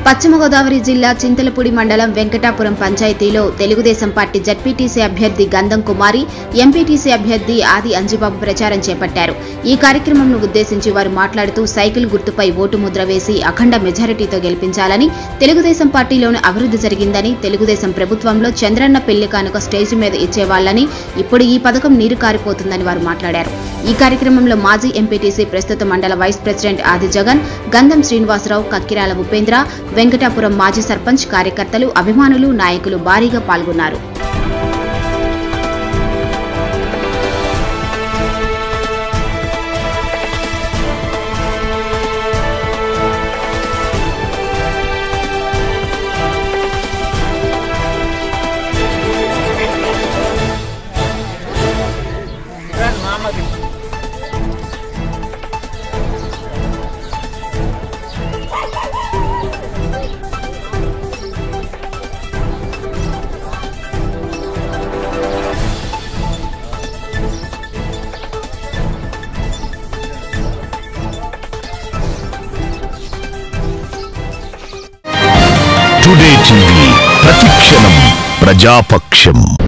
పశ్చిమ గోదావరి జిల్లా చింతలపూడి మండలం వెంకటాపురం పంచాయతీలో తెలుగుదేశం పార్టీ జడ్పీటీసీ అభ్యర్థి గంధం కుమారి ఎంపీటీసీ అభ్యర్థి ఆది అంజిబాబు ప్రచారం చేపట్టారు ఈ కార్యక్రమంను ఉద్దేశించి వారు మాట్లాడుతూ సైకిల్ గుర్తుపై ఓటు ముద్ర వేసి అఖండ మెజారిటీతో గెలిపించాలని తెలుగుదేశం పార్టీలోని అభివృద్ధి జరిగిందని తెలుగుదేశం ప్రభుత్వంలో చంద్రన్న పెళ్లి కానుక స్టేజ్ మీద ఇచ్చేవాళ్లని ఇప్పుడు ఈ పథకం నీరు కారిపోతుందని వారు మాట్లాడారు ఈ కార్యక్రమంలో మాజీ ఎంపీటీసీ ప్రస్తుత మండల వైస్ ప్రెసిడెంట్ ఆది జగన్ గంధం శ్రీనివాసరావు కక్కిరాల ఉపేంద్ర వెంకటాపురం మాజీ సర్పంచ్ కార్యకర్తలు అభిమానులు నాయకులు భారీగా పాల్గొన్నారు టుడే టీవీ ప్రతిక్షణం ప్రజాపక్షం